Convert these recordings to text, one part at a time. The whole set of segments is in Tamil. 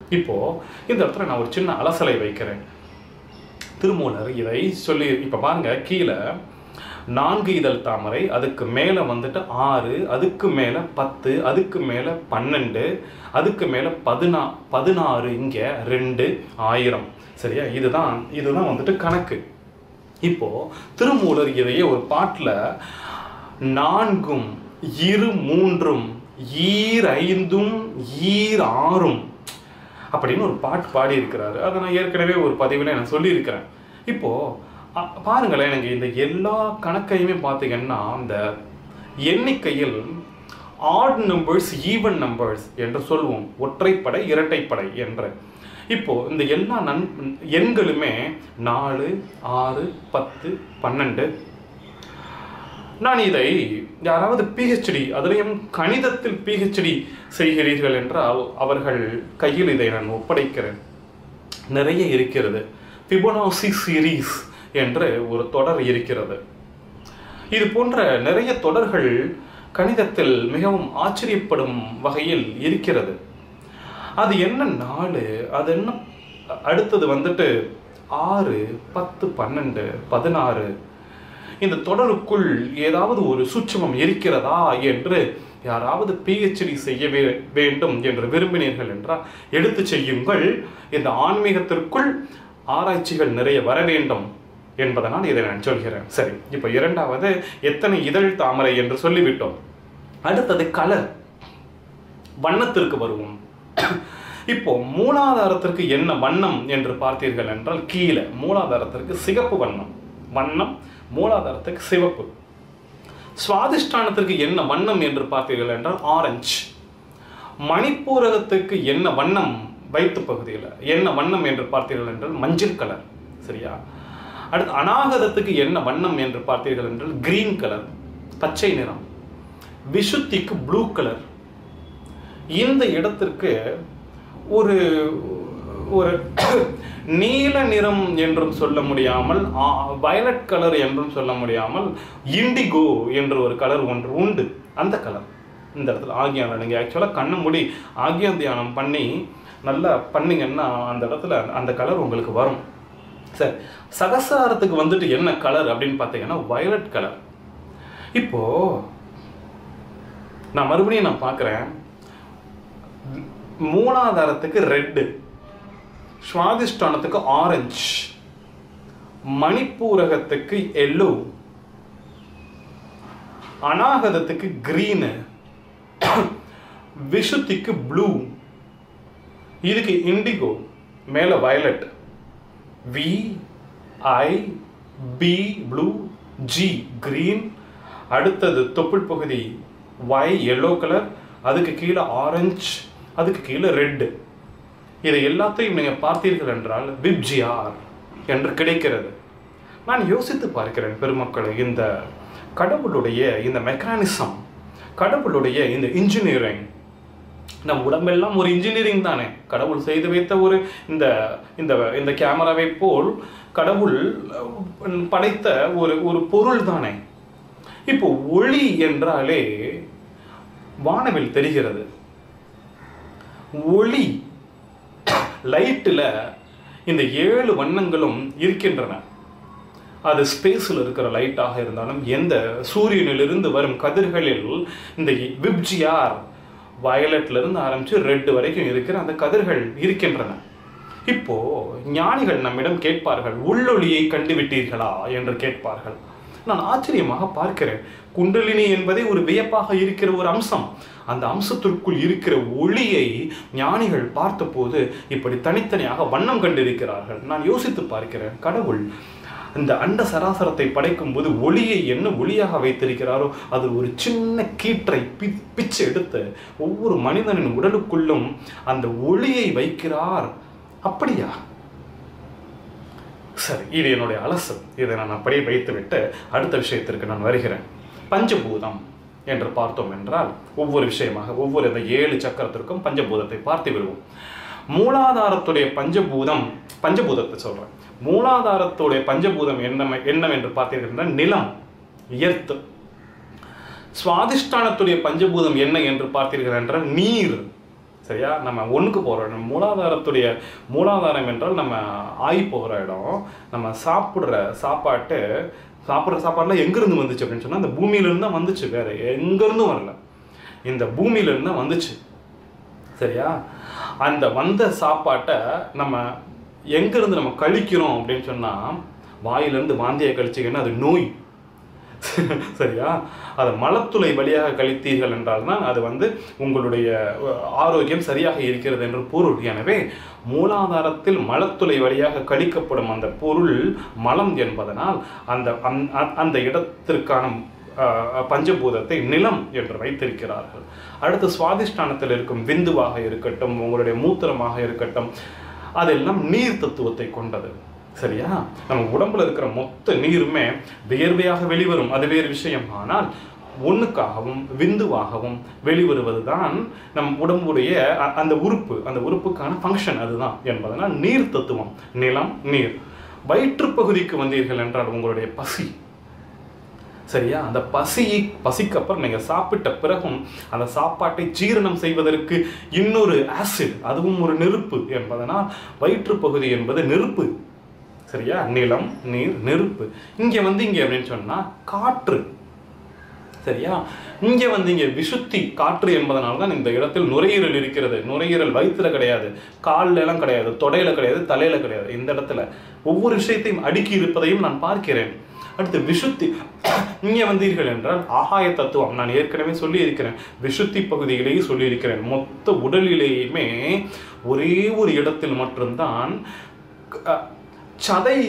இப்போ இந்த இடத்துல நான் ஒரு சின்ன அலசலை வைக்கிறேன் திருமூலர் இதை சொல்லி இப்போ பாருங்க கீழே நான்கு இதழ் தாமரை அதுக்கு மேலே வந்துட்டு ஆறு அதுக்கு மேலே பத்து அதுக்கு மேலே பன்னெண்டு அதுக்கு மேலே பதினா பதினாறு இங்கே ரெண்டு ஆயிரம் சரியா இதுதான் இதுதான் வந்துட்டு கணக்கு இப்போ திருமூலர் இதையே ஒரு பாட்டில் நான்கும் இரு மூன்றும் ஈர் ஐந்தும் ஈர் ஆறும் அப்படின்னு ஒரு பாட்டு பாடி இருக்கிறாரு அதை நான் ஏற்கனவே ஒரு பதிவில் நான் சொல்லியிருக்கிறேன் இப்போ அ- பாருங்களேன் எனக்கு இந்த எல்லா கணக்கையுமே பார்த்தீங்கன்னா இந்த எண்ணிக்கையில் ஆட் நம்பர்ஸ் ஈவன் நம்பர்ஸ் என்று சொல்லுவோம் ஒற்றைப்படை இரட்டைப்படை என்று இப்போ இந்த எல்லா நன் எண்களுமே நாலு ஆறு பத்து பன்னெண்டு நான் இதை யாராவது பிஹெச்டி அதுலேயும் கணிதத்தில் பிஹெச்டி செய்கிறீர்கள் என்றால் அவர்கள் கையில் இதை நான் ஒப்படைக்கிறேன் நிறைய இருக்கிறது ஃபிபொனாசி சீரீஸ் என்று ஒரு தொடர் இருக்கிறது இது போன்ற நிறைய தொடர்கள் கணிதத்தில் மிகவும் ஆச்சரியப்படும் வகையில் இருக்கிறது அது என்ன நாலு அது என்ன அடுத்தது வந்துட்டு ஆறு பத்து பன்னெண்டு பதினாறு இந்த தொடருக்குள் ஏதாவது ஒரு சூட்சமம் இருக்கிறதா என்று யாராவது பிஹெச்டி செய்ய வே- வேண்டும் என்று விரும்பினீர்கள் என்றால் எடுத்து செய்யுங்கள் இந்த ஆன்மீகத்திற்குள் ஆராய்ச்சிகள் நிறைய வர வேண்டும் என்பதனால் இதை நான் சொல்கிறேன் சரி இப்போ இரண்டாவது எத்தனை இதழ் தாமரை என்று சொல்லிவிட்டோம் அடுத்தது கலர் வண்ணத்திற்கு வருவோம் இப்போ மூலாதாரத்திற்கு என்ன வண்ணம் என்று பார்த்தீர்கள் என்றால் கீழே மூலாதாரத்திற்கு சிகப்பு வண்ணம் வண்ணம் மூலாதாரத்துக்கு சிவப்பு சுவாதிஷ்டானத்திற்கு என்ன வண்ணம் என்று பார்த்தீர்கள் என்றால் ஆரஞ்சு மணிப்பூரகத்துக்கு என்ன வண்ணம் வயிற்று பகுதியில் என்ன வண்ணம் என்று பார்த்தீர்கள் என்றால் மஞ்சள் கலர் சரியா அடுத்து அநாகதத்துக்கு என்ன வண்ணம் என்று பார்த்தீர்கள் என்றால் கிரீன் கலர் பச்சை நிறம் விசுத்திக்கு ப்ளூ கலர் இந்த இடத்திற்கு ஒரு ஒரு நீல நிறம் என்றும் சொல்ல முடியாமல் வயலட் கலர் என்றும் சொல்ல முடியாமல் இண்டிகோ என்ற ஒரு கலர் ஒன்று உண்டு அந்த கலர் இந்த இடத்துல ஆகியானம் நீங்கள் ஆக்சுவலாக கண்ணை மூடி ஆகியம் தியானம் பண்ணி நல்லா பண்ணீங்கன்னா அந்த இடத்துல அந்த கலர் உங்களுக்கு வரும் சரி சகசாரத்துக்கு வந்துட்டு என்ன கலர் அப்படின்னு பார்த்தீங்கன்னா வயலட் கலர் இப்போ நான் மறுபடியும் நான் பார்க்குறேன் மூலாதாரத்துக்கு ரெட்டு சுவாதிஷ்டானத்துக்கு ஆரஞ்சு மணிப்பூரகத்துக்கு எல்லோ அநாகதத்துக்கு கிரீனு விஷுத்திக்கு ப்ளூ இதுக்கு இண்டிகோ மேலே violet V I B blue G green அடுத்தது தொப்புள் பகுதி ஒய் எல்லோ கலர் அதுக்கு கீழே ஆரஞ்சு அதுக்கு கீழே ரெட்டு இதை எல்லாத்தையும் நீங்கள் பார்த்தீர்கள் என்றால் விப்ஜிஆர் என்று கிடைக்கிறது நான் யோசித்து பார்க்கிறேன் பெருமக்களை இந்த கடவுளுடைய இந்த மெக்கானிசம் கடவுளுடைய இந்த இன்ஜினியரிங் நம் உடம்பெல்லாம் ஒரு இன்ஜினியரிங் தானே கடவுள் செய்து வைத்த ஒரு இந்த இந்த இந்த கேமராவை போல் கடவுள் அஹ், படைத்த ஒரு ஒரு பொருள் தானே இப்போ ஒளி என்றாலே வானவில் தெரிகிறது ஒளி லைட்டில் இந்த ஏழு வண்ணங்களும் இருக்கின்றன அது ஸ்பேஸில் இருக்கிற லைட்டாக இருந்தாலும் எந்த சூரியனிலிருந்து வரும் கதிர்களில் இந்த விப்ஜிஆர் வயலட்ல இருந்து ஆரம்பிச்சு ரெட் வரைக்கும் இருக்கிற அந்த கதிர்கள் இருக்கின்றன இப்போ ஞானிகள் நம்மிடம் கேட்பார்கள் உள்ளொளியை கண்டுவிட்டீர்களா என்று கேட்பார்கள் நான் ஆச்சரியமாக பார்க்கிறேன் குண்டலினி என்பதே ஒரு வியப்பாக இருக்கிற ஒரு அம்சம் அந்த அம்சத்திற்குள் இருக்கிற ஒளியை ஞானிகள் பார்த்தபோது இப்படி தனித்தனியாக வண்ணம் கண்டிருக்கிறார்கள் நான் யோசித்து பார்க்கிறேன் கடவுள் இந்த அண்ட சராசரத்தை படைக்கும் போது ஒளியை என்ன ஒளியாக வைத்திருக்கிறாரோ அது ஒரு சின்ன கீற்றை பி பிச்சு எடுத்து ஒவ்வொரு மனிதனின் உடலுக்குள்ளும் அந்த ஒளியை வைக்கிறார் அப்படியா சரி இது என்னுடைய அலசல் இதை நான் அப்படியே வைத்துவிட்டு அடுத்த விஷயத்திற்கு நான் வருகிறேன் பஞ்சபூதம் என்று பார்த்தோம் என்றால் ஒவ்வொரு விஷயமாக ஒவ்வொரு இந்த ஏழு சக்கரத்திற்கும் பஞ்சபூதத்தை பார்த்து விடுவோம் மூலாதாரத்துடைய பஞ்சபூதம் பஞ்சபூதத்தை சொல்றேன் மூலாதாரத்துடைய பஞ்சபூதம் என்ன என்னவென்று பார்த்தீர்கள் என்றால் நிலம் எர்த்து சுவாதிஷ்டானத்துடைய பஞ்சபூதம் என்ன என்று பார்த்தீர்கள் என்றால் நீர் சரியா நம்ம ஒன்றுக்கு போகிற இடம் மூலாதாரத்துடைய மூலாதாரம் என்றால் நம்ம ஆய் போகிற இடம் நம்ம சாப்பிட்ற சாப்பாட்டு சாப்பிட்ற சாப்பாடுலாம் எங்கேருந்து வந்துச்சு அப்படின்னு சொன்னால் அந்த பூமியிலேருந்து தான் வந்துச்சு வேற எங்கேருந்தும் வரல இந்த பூமியிலேருந்து தான் வந்துச்சு சரியா அந்த வந்த சாப்பாட்டை நம்ம எங்கேருந்து நம்ம கழிக்கிறோம் அப்படின்னு சொன்னால் வாயிலேருந்து வாந்தியை கழிச்சிங்கன்னா அது நோய் சரியா அதை மலத்துளை வழியாக கழித்தீர்கள் என்றால் தான் அது வந்து உங்களுடைய அஹ், ஆரோக்கியம் சரியாக இருக்கிறது என்று பொருள் எனவே மூலாதாரத்தில் மலத்துளை வழியாக கழிக்கப்படும் அந்த பொருள் மலம் என்பதனால் அந்த அந்த- அந்த இடத்திற்கான அஹ், பஞ்சபூதத்தை நிலம் என்று வைத்திருக்கிறார்கள் அடுத்து சுவாதிஷ்டானத்தில் இருக்கும் விந்துவாக இருக்கட்டும் உங்களுடைய மூத்திரமாக இருக்கட்டும் அதெல்லாம் நீர் தத்துவத்தை கொண்டது சரியா நம்ம உடம்புல இருக்கிற மொத்த நீருமே வியர்வையாக வெளிவரும் அது வேறு விஷயம் ஆனால் ஒண்ணுக்காகவும் விந்துவாகவும் வெளிவருவது தான் நம் உடம்புடைய அ- அந்த உறுப்பு அந்த உறுப்புக்கான ஃபங்க்ஷன் அதுதான் என்பதனால் நீர் தத்துவம் நிலம் நீர் வயிற்றுப் பகுதிக்கு வந்தீர்கள் என்றால் உங்களுடைய பசி சரியா அந்த பசியை பசிக்கு அப்புறம் நீங்கள் சாப்பிட்ட பிறகும் அந்த சாப்பாட்டை ஜீரணம் செய்வதற்கு இன்னொரு ஆசிட் அதுவும் ஒரு நெருப்பு என்பதனால் வயிற்றுப் பகுதி என்பது நெருப்பு சரியா நிலம் நீர் நெருப்பு இங்கே வந்து இங்கே அப்படின்னு சொன்னா காற்று சரியா இங்கே வந்து இங்கே விசுத்தி காற்று என்பதனால தான் இந்த இடத்தில் நுரையீரல் இருக்கிறது நுரையீரல் வயிற்றுல கிடையாது கால்ல எல்லாம் கிடையாது தொடையில கிடையாது தலையில கிடையாது இந்த இடத்துல ஒவ்வொரு விஷயத்தையும் அடுக்கி இருப்பதையும் நான் பார்க்கிறேன் அடுத்து விசுத்தி இங்கே வந்தீர்கள் என்றால் ஆகாய தத்துவம் நான் ஏற்கனவே சொல்லி இருக்கிறேன் விசுத்தி பகுதியிலேயே சொல்லி இருக்கிறேன் மொத்த உடலிலேயுமே ஒரே ஒரு இடத்தில் மட்டும்தான் அஹ், சதை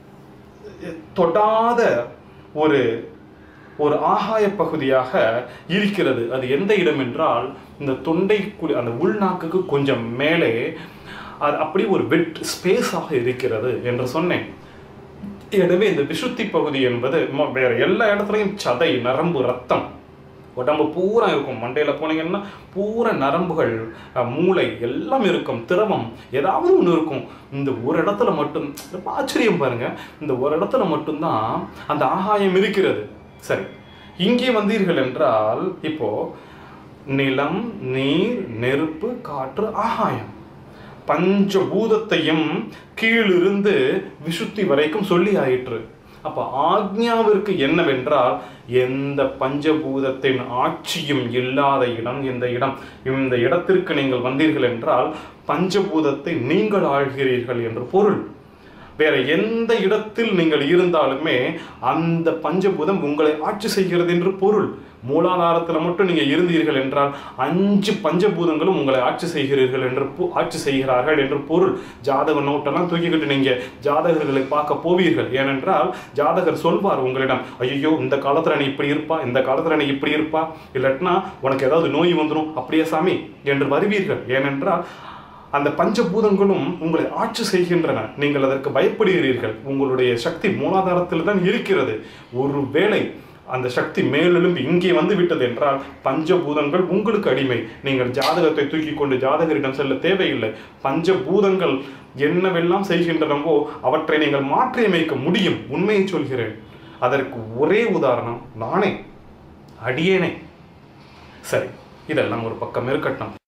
தொடாத ஒரு ஒரு ஆகாய பகுதியாக இருக்கிறது அது எந்த இடம் என்றால் இந்த தொண்டை குழி அந்த உள்நாக்குக்கு கொஞ்சம் மேலே அது அப்படி ஒரு வெட் ஸ்பேஸாக இருக்கிறது என்று சொன்னேன் எனவே இந்த விசுத்தி பகுதி என்பது ம- வேற எல்லா இடத்துலையும் சதை நரம்பு ரத்தம் உடம்பு பூரா இருக்கும் மண்டையில் போனீங்கன்னா பூரா நரம்புகள் அஹ், மூளை எல்லாம் இருக்கும் திரவம் ஏதாவது ஒன்று இருக்கும் இந்த ஒரு இடத்துல மட்டும் ரொம்ப ஆச்சரியம் பாருங்க இந்த ஒரு இடத்துல மட்டும்தான் அந்த ஆகாயம் இருக்கிறது சரி இங்கே வந்தீர்கள் என்றால் இப்போ நிலம் நீர் நெருப்பு காற்று ஆகாயம் பஞ்சபூதத்தையும் கீழிருந்து விசுத்தி வரைக்கும் சொல்லி ஆயிற்று அப்ப ஆக்ஞாவிற்கு என்னவென்றால் எந்த பஞ்சபூதத்தின் ஆட்சியும் இல்லாத இடம் இந்த இடம் இந்த இடத்திற்கு நீங்கள் வந்தீர்கள் என்றால் பஞ்சபூதத்தை நீங்கள் ஆள்கிறீர்கள் என்று பொருள் வேற எந்த இடத்தில் நீங்கள் இருந்தாலுமே அந்த பஞ்சபூதம் உங்களை ஆட்சி செய்கிறது என்று பொருள் மூலாதாரத்தில் மட்டும் நீங்க இருந்தீர்கள் என்றால் அஞ்சு பஞ்சபூதங்களும் உங்களை ஆட்சி செய்கிறீர்கள் என்று பொ- ஆட்சி செய்கிறார்கள் என்று பொருள் ஜாதக நோட்டெல்லாம் தூக்கிக்கிட்டு நீங்க ஜாதகர்களை பார்க்க போவீர்கள் ஏனென்றால் ஜாதகர் சொல்வார் உங்களிடம் ஐயோ இந்த காலத்துல நீ இப்படி இருப்பா இந்த காலத்துல நீ இப்படி இருப்பா இல்லாட்டினா உனக்கு ஏதாவது நோய் வந்துடும் அப்படியே சாமி என்று வருவீர்கள் ஏனென்றால் அந்த பஞ்சபூதங்களும் உங்களை ஆட்சி செய்கின்றன நீங்கள் அதற்கு பயப்படுகிறீர்கள் உங்களுடைய சக்தி மூலாதாரத்தில் தான் இருக்கிறது ஒருவேளை அந்த சக்தி மேலெழும்பி இங்கே வந்து விட்டது என்றால் பஞ்சபூதங்கள் உங்களுக்கு அடிமை நீங்கள் ஜாதகத்தை தூக்கி கொண்டு ஜாதகரிடம் செல்ல தேவையில்லை பஞ்சபூதங்கள் என்னவெல்லாம் செய்கின்றனவோ அவற்றை நீங்கள் மாற்றியமைக்க முடியும் உண்மையை சொல்கிறேன் அதற்கு ஒரே உதாரணம் நானே அடியேனே சரி இதெல்லாம் ஒரு பக்கம் இருக்கட்டும்